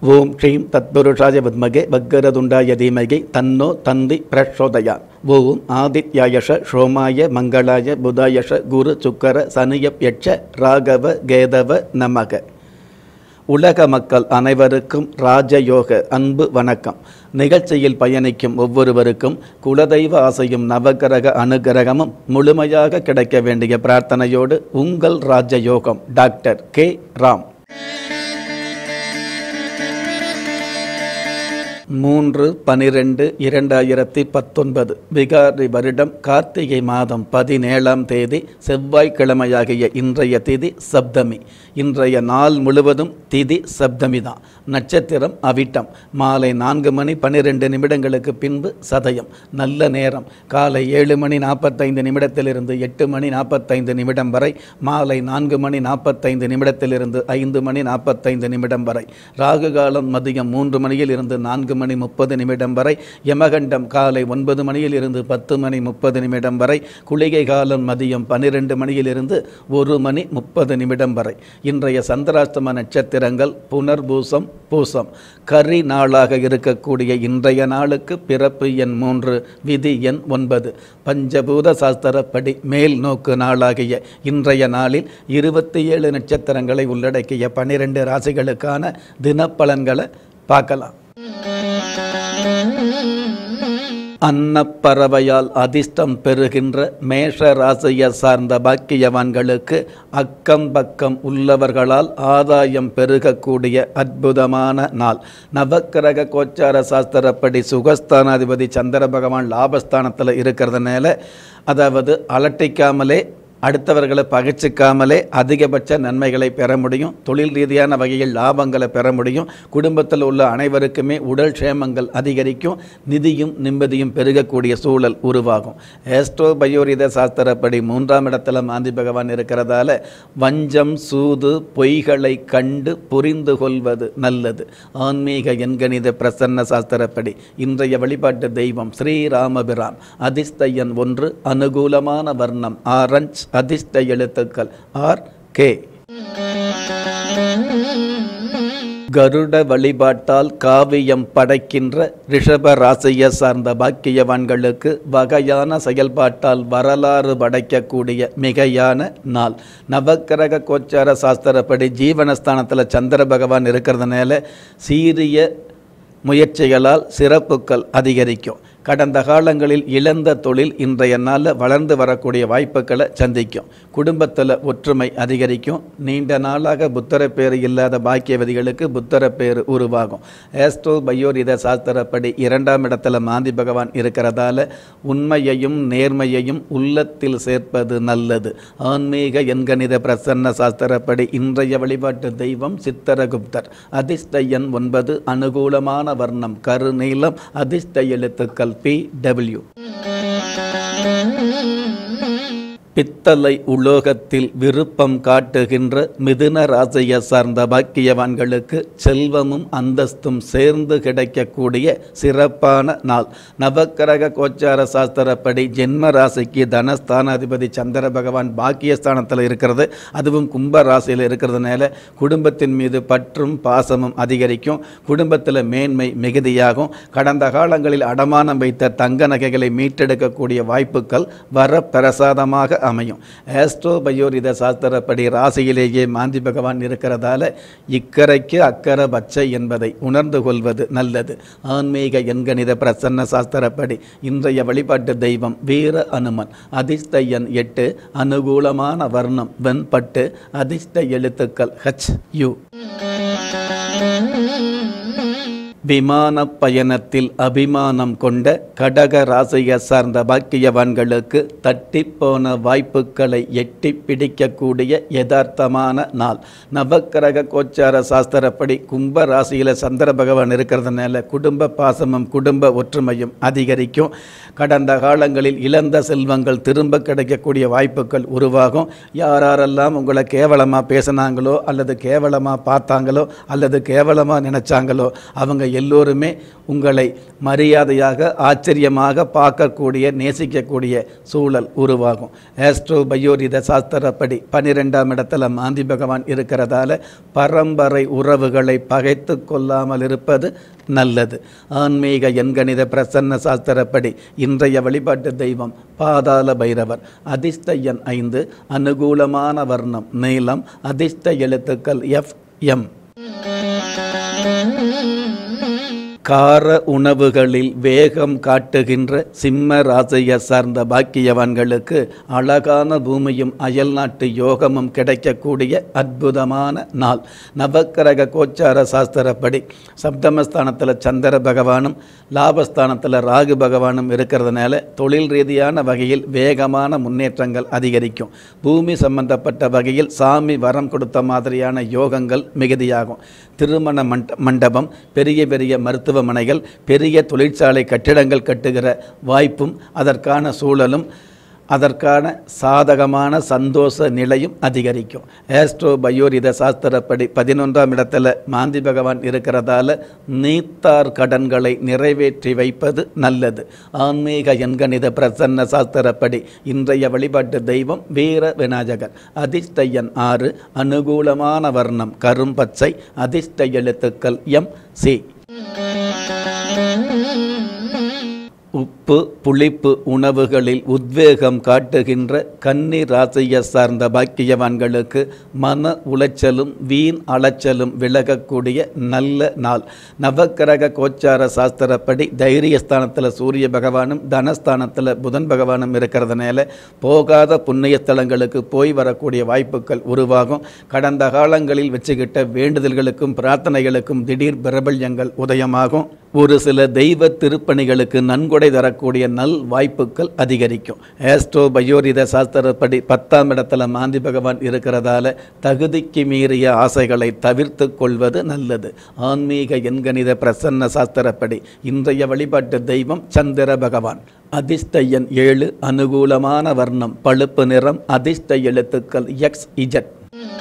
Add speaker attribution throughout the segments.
Speaker 1: ஓம் ஸ்ரீம் தத்புருஷாய வித்மகே வக்கரதுண்டாய தீமகி தன்னோ தந்தி பிரச்சோதயாத் ஓம் ஆதித்யாயஷ சோமாய மங்களாய புதாயஷ குரு சுக்கர சனியப் யட்ச ராகவ கேதவ நமக உலக மக்கள் அனைவருக்கும் ராஜயோக அன்பு வணக்கம் நிகழ்ச்சியில் பயணிக்கும் ஒவ்வொருவருக்கும் குலதெய்வ ஆசையும் நவகிரக அனுகிரகமும் முழுமையாக கிடைக்க வேண்டிய பிரார்த்தனையோடு உங்கள் ராஜயோகம் டாக்டர் கே ராம் மூன்று பனிரெண்டு இரண்டாயிரத்தி பத்தொன்பது விகாரி வருடம் கார்த்திகை மாதம் பதினேழாம் தேதி செவ்வாய்க்கிழமையாகிய இன்றைய திதி சப்தமி இன்றைய நாள் முழுவதும் திதி சப்தமி தான் நட்சத்திரம் அவிட்டம் மாலை நான்கு மணி பன்னிரெண்டு நிமிடங்களுக்கு பின்பு சதயம் நல்ல நேரம் காலை ஏழு மணி நாற்பத்தைந்து நிமிடத்திலிருந்து எட்டு மணி நாற்பத்தைந்து நிமிடம் வரை மாலை நான்கு மணி நாற்பத்தைந்து நிமிடத்திலிருந்து ஐந்து மணி நாற்பத்தைந்து நிமிடம் வரை ராகு காலம் மதியம் மூன்று மணியில் இருந்து நான்கு மணி முப்பது நிமிடம் வரை யமகண்டம் காலை ஒன்பது மணியில் இருந்து பத்து மணி முப்பது நிமிடம் வரை குளிகை காலம் மதியம் பன்னிரெண்டு மணியிலிருந்து ஒரு மணி முப்பது நிமிடம் வரை இன்றைய சந்திராஷ்டம நட்சத்திரங்கள் புனர்பூசம் பூசம் கரி நாளாக இருக்கக்கூடிய இன்றைய நாளுக்கு பிறப்பு எண் மூன்று விதி எண் ஒன்பது பஞ்சபூத சாஸ்திரப்படி மேல் நோக்கு நாளாகிய இன்றைய நாளில் இருபத்தி ஏழு நட்சத்திரங்களை உள்ளடக்கிய பன்னிரெண்டு ராசிகளுக்கான தினப்பலன்களை பார்க்கலாம் அன்னப்பறவையால் அதிர்ஷ்டம் பெறுகின்ற மேஷ ராசியை சார்ந்த பாக்கியவான்களுக்கு அக்கம் பக்கம் உள்ளவர்களால் ஆதாயம் பெருகக்கூடிய அற்புதமான நாள் நவக்கிரக கோச்சார சாஸ்திரப்படி சுகஸ்தானாதிபதி சந்திர பகவான் லாபஸ்தானத்தில் இருக்கிறதுனால அதாவது அலட்டிக்காமலே அடுத்தவர்களை பகைச்சிக்காமலே அதிகபட்ச நன்மைகளை பெற முடியும் தொழில் ரீதியான வகையில் லாபங்களை பெற முடியும் குடும்பத்தில் உள்ள அனைவருக்குமே உடல் க்ஷேமங்கள் அதிகரிக்கும் நிதியும் நிம்மதியும் பெருகக்கூடிய சூழல் உருவாகும் ஏஸ்ட்ரோ பயோரித சாஸ்திரப்படி மூன்றாம் இடத்துல மாந்தி பகவான் இருக்கிறதால வஞ்சம் சூது பொய்களை கண்டு புரிந்து கொள்வது நல்லது ஆன்மீக எண்கணித பிரசன்ன சாஸ்திரப்படி இன்றைய வழிபாட்டு தெய்வம் ஸ்ரீராமபிரான் அதிர்ஷ்டயன் ஒன்று அனுகூலமான வர்ணம் ஆரஞ்ச் அதிர்ஷ்ட எழுத்துக்கள் ஆர் கே கருட வழிபாட்டால் காவியம் படைக்கின்ற ரிஷப ராசியை சார்ந்த பாக்கியவான்களுக்கு வகையான செயல்பாட்டால் வரலாறு படைக்கக்கூடிய மிகையான நாள் நவக்கிரக கோச்சார சாஸ்திரப்படி ஜீவனஸ்தானத்தில் சந்திர பகவான் இருக்கிறதுனால சீரிய முயற்சிகளால் சிறப்புகள் அதிகரிக்கும் கடந்த காலங்களில் இழந்த தொழில் இன்றைய நாளில் வளர்ந்து வரக்கூடிய வாய்ப்புகளை சந்திக்கும் குடும்பத்தில் ஒற்றுமை அதிகரிக்கும் நீண்ட நாளாக புத்தர பேர் இல்லாத பாக்கியவதிகளுக்கு புத்தர பேர் உருவாகும் ஏஸ்ட்ரோ பயோரித சாஸ்திரப்படி இரண்டாம் இடத்துல மாந்தி பகவான் இருக்கிறதால உண்மையையும் நேர்மையையும் உள்ளத்தில் சேர்ப்பது நல்லது ஆன்மீக எண்கணித பிரசன்ன சாஸ்திரப்படி இன்றைய வழிபாட்டு தெய்வம் சித்தரகுப்தர் அதிர்ஷ்ட எண் ஒன்பது அனுகூலமான வர்ணம் கருநீளம் அதிர்ஷ்ட எழுத்துக்கள் பி டபிள்யூ பித்தளை உலோகத்தில் விருப்பம் காட்டுகின்ற மிதுன ராசியை சார்ந்த பாக்கியவான்களுக்கு செல்வமும் அந்தஸ்தும் சேர்ந்து கிடைக்கக்கூடிய சிறப்பான நாள் நவக்கிரக கோச்சார சாஸ்திரப்படி ஜென்ம ராசிக்கு தனஸ்தானாதிபதி சந்திர பகவான் பாக்கியஸ்தானத்தில் இருக்கிறது அதுவும் கும்ப ராசியில் இருக்கிறதுனால குடும்பத்தின் மீது பற்றும் பாசமும் அதிகரிக்கும் குடும்பத்தில் மேன்மை மிகுதியாகும் கடந்த காலங்களில் அடமானம் வைத்த தங்க நகைகளை மீட்டெடுக்கக்கூடிய வாய்ப்புகள் வர பிரசாதமாக அமையும் ஆஸ்ட்ரோ பயோரித சாஸ்திரப்படி ராசியிலேயே மாந்தி பகவான் இருக்கிறதால இக்கரைக்கு அக்கறை பச்சை என்பதை உணர்ந்து கொள்வது நல்லது ஆன்மீக எண்கணித பிரசன்ன சாஸ்திரப்படி இன்றைய வழிபாட்டு தெய்வம் வீர அனுமன் அதிர்ஷ்ட எண் எட்டு அனுகூலமான வர்ணம் வெண்பட்டு அதிர்ஷ்ட எழுத்துக்கள் ஹச் யூ விமான பயணத்தில் அபிமானம் கொண்ட கடக ராசியை சார்ந்த பாக்கியவான்களுக்கு தட்டிப்போன வாய்ப்புகளை எட்டி பிடிக்கக்கூடிய யதார்த்தமான நாள் நவக்கிரக கோச்சார சாஸ்திரப்படி கும்ப ராசியில் சந்திர பகவான் இருக்கிறதுனால குடும்ப பாசமும் குடும்ப ஒற்றுமையும் அதிகரிக்கும் கடந்த காலங்களில் இழந்த செல்வங்கள் திரும்ப கிடைக்கக்கூடிய வாய்ப்புகள் உருவாகும் யாரெல்லாம் உங்களை கேவலமாக பேசினாங்களோ அல்லது கேவலமாக பார்த்தாங்களோ அல்லது கேவலமாக நினைச்சாங்களோ அவங்க எல்லோருமே உங்களை மரியாதையாக ஆச்சரியமாக பார்க்கக்கூடிய நேசிக்கக்கூடிய சூழல் உருவாகும் ஆஸ்ட்ரோ பயோரித சாஸ்திரப்படி பன்னிரெண்டாம் இடத்துல மாந்தி பகவான் இருக்கிறதால பரம்பரை உறவுகளை பகைத்து கொள்ளாமல் இருப்பது நல்லது ஆன்மீக எண்கணித பிரசன்ன சாஸ்திரப்படி இன்றைய வழிபாட்டு தெய்வம் பாதாள பைரவர் அதிர்ஷ்ட எண் ஐந்து அனுகூலமான வர்ணம் நீளம் அதிர்ஷ்ட எழுத்துக்கள் எஃப் எம் கார உணவுகளில் வேகம் காட்டுகின்ற சிம்ம ராசியை சார்ந்த பாக்கியவான்களுக்கு அழகான பூமியும் அயல்நாட்டு யோகமும் கிடைக்கக்கூடிய அற்புதமான நாள் நவக்கிரக கோச்சார சாஸ்திரப்படி சப்தமஸ்தானத்தில் சந்திர பகவானும் லாபஸ்தானத்தில் ராகு பகவானும் இருக்கிறதுனால தொழில் ரீதியான வகையில் வேகமான முன்னேற்றங்கள் அதிகரிக்கும் பூமி சம்பந்தப்பட்ட வகையில் சாமி வரம் கொடுத்த மாதிரியான யோகங்கள் மிகுதியாகும் திருமண மண்ட மண்டபம் பெரிய பெரிய மருத்துவமனைகள் பெரிய தொழிற்சாலை கட்டிடங்கள் கட்டுகிற வாய்ப்பும் அதற்கான சூழலும் அதற்கான சாதகமான சந்தோஷ நிலையும் அதிகரிக்கும் ஆஸ்ட்ரோ பயோரித சாஸ்திரப்படி பதினொன்றாம் இடத்துல மாந்தி பகவான் இருக்கிறதால நீத்தார் கடன்களை நிறைவேற்றி வைப்பது நல்லது ஆன்மீக எண்கணித பிரசன்ன சாஸ்திரப்படி இன்றைய வழிபாட்டு தெய்வம் வீர விநாயகர் அதிர்ஷ்ட எண் ஆறு அனுகூலமான வர்ணம் கரும்பச்சை அதிர்ஷ்ட எழுத்துக்கள் எம் சி உப்பு புளிப்பு உணவுகளில் உத்வேகம் காட்டுகின்ற கன்னி ராசியை சார்ந்த பாக்கியவான்களுக்கு மன உளைச்சலும் வீண் அலைச்சலும் விலகக்கூடிய நல்ல நாள் நவக்கிரக கோச்சார சாஸ்திரப்படி தைரியஸ்தானத்தில் சூரிய பகவானும் தனஸ்தானத்தில் புதன் பகவானும் இருக்கிறதுனால போகாத புண்ணிய ஸ்தலங்களுக்கு போய் வரக்கூடிய வாய்ப்புகள் உருவாகும் கடந்த காலங்களில் வச்சுக்கிட்ட வேண்டுதல்களுக்கும் பிரார்த்தனைகளுக்கும் திடீர் பிரபல்யங்கள் உதயமாகும் ஒரு சில தெய்வ திருப்பணிகளுக்கு நன்கொடை தரக்கூடிய நல் வாய்ப்புகள் அதிகரிக்கும் ஆஸ்ட்ரோ பயோரித சாஸ்திரப்படி பத்தாம் இடத்துல மாந்தி பகவான் இருக்கிறதால தகுதிக்கு மீறிய ஆசைகளை தவிர்த்து கொள்வது நல்லது ஆன்மீக எண்கணித பிரசன்ன சாஸ்திரப்படி இன்றைய வழிபாட்டு தெய்வம் சந்திர பகவான் அதிர்ஷ்ட எண் ஏழு அனுகூலமான வர்ணம் பழுப்பு நிறம் அதிர்ஷ்ட எழுத்துக்கள் எக்ஸ் இஜட்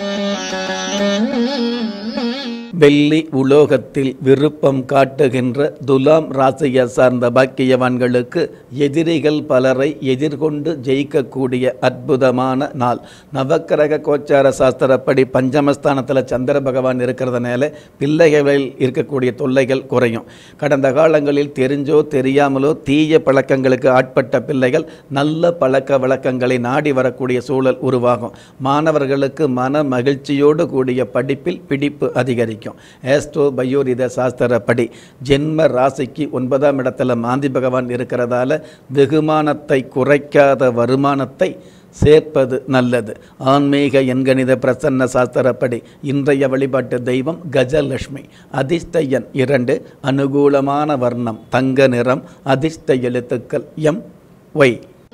Speaker 1: வெள்ளி உலோகத்தில் விருப்பம் காட்டுகின்ற துலாம் ராசியை சார்ந்த பாக்கியவான்களுக்கு எதிரிகள் பலரை எதிர்கொண்டு ஜெயிக்கக்கூடிய அற்புதமான நாள் நவக்கிரக கோச்சார சாஸ்திரப்படி பஞ்சமஸ்தானத்தில் சந்திர பகவான் இருக்கிறதுனால பிள்ளைகளில் இருக்கக்கூடிய தொல்லைகள் குறையும் கடந்த காலங்களில் தெரிஞ்சோ தெரியாமலோ தீய பழக்கங்களுக்கு ஆட்பட்ட பிள்ளைகள் நல்ல பழக்க வழக்கங்களை நாடி வரக்கூடிய சூழல் உருவாகும் மாணவர்களுக்கு மன மகிழ்ச்சியோடு கூடிய படிப்பில் பிடிப்பு அதிகரிக்கும் ஏஸ்ட்ரோ பயோரித சாஸ்திரப்படி ஜென்ம ராசிக்கு ஒன்பதாம் இடத்துல மாந்தி பகவான் இருக்கிறதால வெகுமானத்தை குறைக்காத வருமானத்தை சேர்ப்பது நல்லது ஆன்மீக எண்கணித பிரசன்ன சாஸ்திரப்படி இன்றைய வழிபாட்டு தெய்வம் கஜலட்சுமி அதிர்ஷ்ட எண் இரண்டு அனுகூலமான வர்ணம் தங்க நிறம் அதிர்ஷ்ட எழுத்துக்கள் எம் ஒய்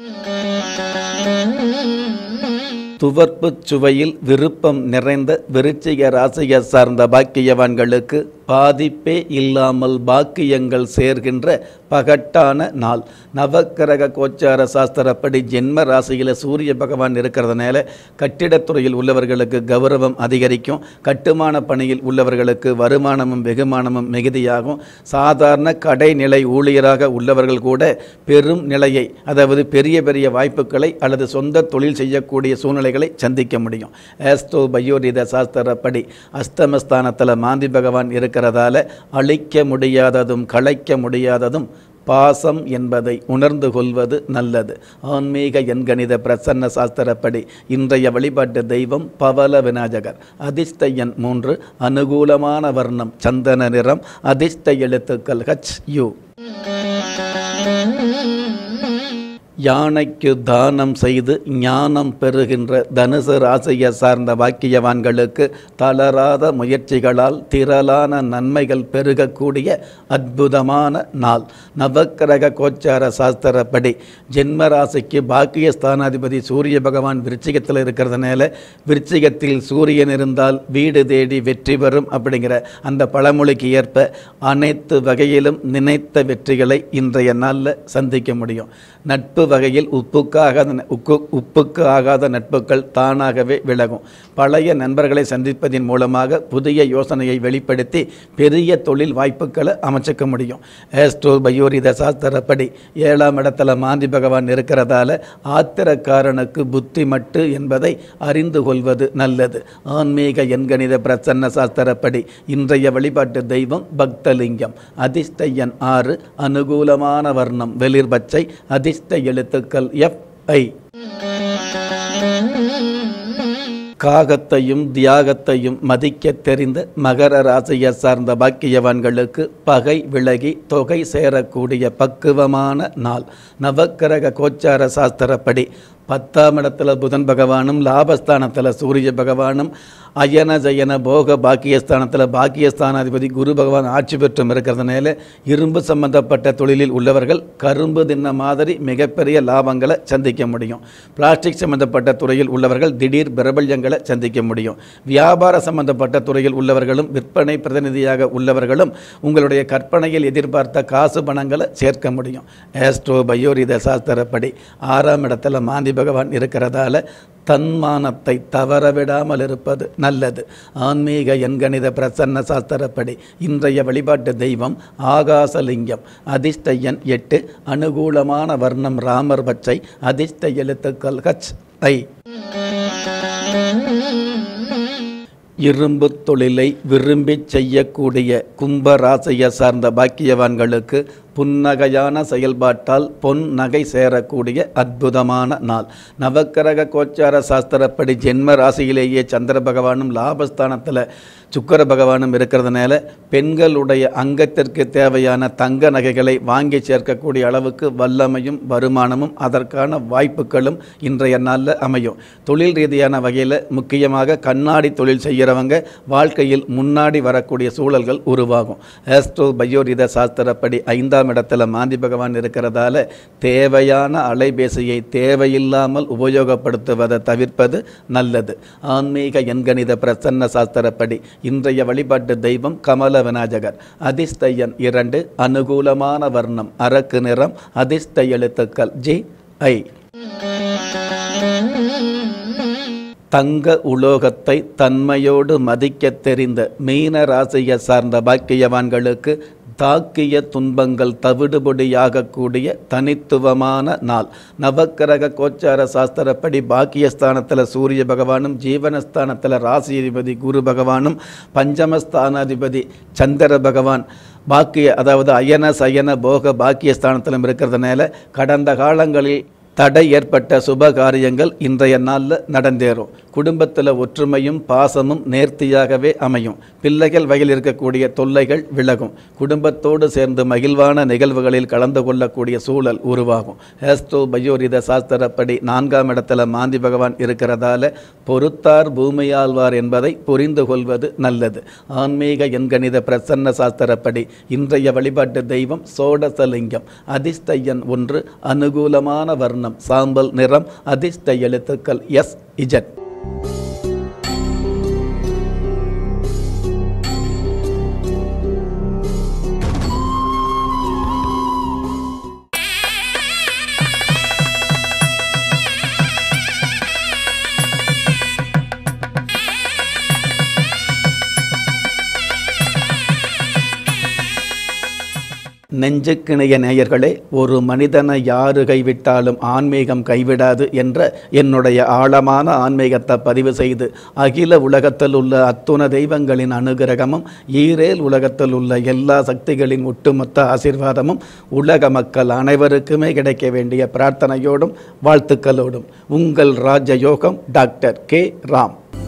Speaker 1: துவர்ப்பு சுவையில் விருப்பம் நிறைந்த விருச்சிக ராசியை சார்ந்த பாக்கியவான்களுக்கு பாதிப்பே இல்லாமல் பாக்கியங்கள் சேர்கின்ற பகட்டான நாள் நவக்கிரக கோச்சார சாஸ்திரப்படி ஜென்ம ராசியில் சூரிய பகவான் இருக்கிறதுனால கட்டிடத்துறையில் உள்ளவர்களுக்கு கௌரவம் அதிகரிக்கும் கட்டுமான பணியில் உள்ளவர்களுக்கு வருமானமும் வெகுமானமும் மிகுதியாகும் சாதாரண கடைநிலை ஊழியராக உள்ளவர்கள் கூட பெரும் நிலையை அதாவது பெரிய பெரிய வாய்ப்புகளை அல்லது சொந்த தொழில் செய்யக்கூடிய சூழ்நிலைகளை சந்திக்க முடியும் ஆஸ்ட்ரோ பயோரித சாஸ்திரப்படி அஸ்தமஸ்தானத்தில் மாந்தி பகவான் இருக்கிறதால அழிக்க முடியாததும் களைக்க முடியாததும் பாசம் என்பதை உணர்ந்து கொள்வது நல்லது ஆன்மீக எண்கணித பிரசன்ன சாஸ்திரப்படி இன்றைய வழிபாட்டு தெய்வம் பவல விநாயகர் அதிர்ஷ்ட எண் மூன்று அனுகூலமான வர்ணம் சந்தன நிறம் அதிர்ஷ்ட எழுத்துக்கள் ஹச் யூ யானைக்கு தானம் செய்து ஞானம் பெறுகின்ற தனுசு ராசியை சார்ந்த வாக்கியவான்களுக்கு தளராத முயற்சிகளால் திரளான நன்மைகள் பெருகக்கூடிய அற்புதமான நாள் நவக்கிரக கோச்சார சாஸ்திரப்படி ஜென்ம ராசிக்கு பாக்கிய ஸ்தானாதிபதி சூரிய பகவான் விருச்சிகத்தில் இருக்கிறதுனால விருச்சிகத்தில் சூரியன் இருந்தால் வீடு தேடி வெற்றி பெறும் அப்படிங்கிற அந்த பழமொழிக்கு ஏற்ப அனைத்து வகையிலும் நினைத்த வெற்றிகளை இன்றைய நாளில் சந்திக்க முடியும் நட்பு வகையில் உப்புக்கு ஆகாத ந- உக்கு உப்புக்கு ஆகாத நட்புகள் தானாகவே விலகும் பழைய நண்பர்களை சந்திப்பதின் மூலமாக புதிய யோசனையை வெளிப்படுத்தி பெரிய தொழில் வாய்ப்புகளை அமைச்சிக்க முடியும் ஏஸ்ட்ரோ பயோரித சாஸ்திரப்படி ஏழாம் இடத்துல மாந்தி பகவான் இருக்கிறதால ஆத்திரக்காரனுக்கு புத்தி மட்டு என்பதை அறிந்து கொள்வது நல்லது ஆன்மீக எண்கணித பிரசன்ன சாஸ்திரப்படி இன்றைய வழிபாட்டு தெய்வம் பக்தலிங்கம் அதிர்ஷ்ட எண் ஆறு அனுகூலமான வர்ணம் வெளிர் பச்சை அதிர்ஷ்ட எழுத்துக்கள் எஃப் ஐ காகத்தையும் தியாகத்தையும் மதிக்கத் தெரிந்த மகர ராசியை சார்ந்த பாக்கியவான்களுக்கு பகை விலகி தொகை சேரக்கூடிய பக்குவமான நாள் நவக்கிரக கோச்சார சாஸ்திரப்படி பத்தாம் இடத்துல புதன் பகவானும் லாபஸ்தானத்தில் சூரிய பகவானும் அயன ஜயன போக பாக்கியஸ்தானத்தில் பாக்கியஸ்தானாதிபதி குரு பகவான் ஆட்சி பெற்றும் இருக்கிறதுனால இரும்பு சம்பந்தப்பட்ட தொழிலில் உள்ளவர்கள் கரும்பு தின்ன மாதிரி மிகப்பெரிய லாபங்களை சந்திக்க முடியும் பிளாஸ்டிக் சம்பந்தப்பட்ட துறையில் உள்ளவர்கள் திடீர் பிரபல்யங்களை சந்திக்க முடியும் வியாபார சம்பந்தப்பட்ட துறையில் உள்ளவர்களும் விற்பனை பிரதிநிதியாக உள்ளவர்களும் உங்களுடைய கற்பனையில் எதிர்பார்த்த காசு பணங்களை சேர்க்க முடியும் ஆஸ்ட்ரோ பயோரித சாஸ்திரப்படி ஆறாம் இடத்துல மாந்தி பகவான் இருக்கிறதால தன்மானத்தை தவறவிடாமல் இருப்பது நல்லது ஆன்மீக எண்கணித பிரசன்ன சாஸ்திரப்படி இன்றைய வழிபாட்டு தெய்வம் ஆகாசலிங்கம் அதிர்ஷ்ட எண் எட்டு அனுகூலமான வர்ணம் ராமர் பச்சை அதிர்ஷ்ட எழுத்துக்கள் ஹச் ஐ இரும்பு தொழிலை விரும்பிச் செய்யக்கூடிய கும்ப ராசியை சார்ந்த பாக்கியவான்களுக்கு புன்னகையான செயல்பாட்டால் பொன் நகை சேரக்கூடிய அற்புதமான நாள் நவக்கிரக கோச்சார சாஸ்திரப்படி ஜென்ம ராசியிலேயே சந்திர பகவானும் லாபஸ்தானத்தில் சுக்கர பகவானும் இருக்கிறதுனால பெண்களுடைய அங்கத்திற்கு தேவையான தங்க நகைகளை வாங்கி சேர்க்கக்கூடிய அளவுக்கு வல்லமையும் வருமானமும் அதற்கான வாய்ப்புகளும் இன்றைய நாளில் அமையும் தொழில் ரீதியான வகையில் முக்கியமாக கண்ணாடி தொழில் செய்கிறவங்க வாழ்க்கையில் முன்னாடி வரக்கூடிய சூழல்கள் உருவாகும் ஆஸ்ட்ரோ பயோரித சாஸ்திரப்படி ஐந்தாம் இடத்துல மாந்தி பகவான் இருக்கிறதால தேவையான அலைபேசியை தேவையில்லாமல் உபயோகப்படுத்துவதை தவிர்ப்பது நல்லது ஆன்மீக எண்கணித பிரசன்ன சாஸ்திரப்படி இன்றைய வழிபாட்டு தெய்வம் கமல விநாயகர் அதிர்ஷ்ட எண் இரண்டு அனுகூலமான வர்ணம் அரக்கு நிறம் அதிர்ஷ்ட எழுத்துக்கள் ஜி ஐ தங்க உலோகத்தை தன்மையோடு மதிக்கத் தெரிந்த மீன ராசியை சார்ந்த பாக்கியவான்களுக்கு தாக்கிய துன்பங்கள் தவிடுபொடியாகக்கூடிய தனித்துவமான நாள் நவக்கிரக கோச்சார சாஸ்திரப்படி பாக்கியஸ்தானத்தில் சூரிய பகவானும் ஜீவனஸ்தானத்தில் ராசியதிபதி குரு பகவானும் பஞ்சமஸ்தானாதிபதி சந்திர பகவான் பாக்கிய அதாவது அயன சயன போக பாக்கியஸ்தானத்திலும் இருக்கிறதுனால கடந்த காலங்களில் தடை ஏற்பட்ட சுப காரியங்கள் இன்றைய நாளில் நடந்தேறும் குடும்பத்தில் ஒற்றுமையும் பாசமும் நேர்த்தியாகவே அமையும் பிள்ளைகள் வகையில் இருக்கக்கூடிய தொல்லைகள் விலகும் குடும்பத்தோடு சேர்ந்து மகிழ்வான நிகழ்வுகளில் கலந்து கொள்ளக்கூடிய சூழல் உருவாகும் ஹேஸ்டோ பயோரித சாஸ்திரப்படி நான்காம் இடத்துல மாந்தி பகவான் இருக்கிறதால பொறுத்தார் பூமியாழ்வார் என்பதை புரிந்து கொள்வது நல்லது ஆன்மீக எண்கணித பிரசன்ன சாஸ்திரப்படி இன்றைய வழிபாட்டு தெய்வம் சோடசலிங்கம் அதிர்ஷ்ட எண் ஒன்று அனுகூலமான வர்ணம் சாம்பல் நிறம் அதிர்ஷ்ட எழுத்துக்கள் எஸ் இஜட் நெஞ்சுக்கிணைய நேயர்களே ஒரு மனிதனை யாரு கைவிட்டாலும் ஆன்மீகம் கைவிடாது என்ற என்னுடைய ஆழமான ஆன்மீகத்தை பதிவு செய்து அகில உலகத்தில் உள்ள அத்துண தெய்வங்களின் அனுகிரகமும் ஈரேல் உலகத்தில் உள்ள எல்லா சக்திகளின் ஒட்டுமொத்த ஆசீர்வாதமும் உலக மக்கள் அனைவருக்குமே கிடைக்க வேண்டிய பிரார்த்தனையோடும் வாழ்த்துக்களோடும் உங்கள் ராஜயோகம் டாக்டர் கே ராம்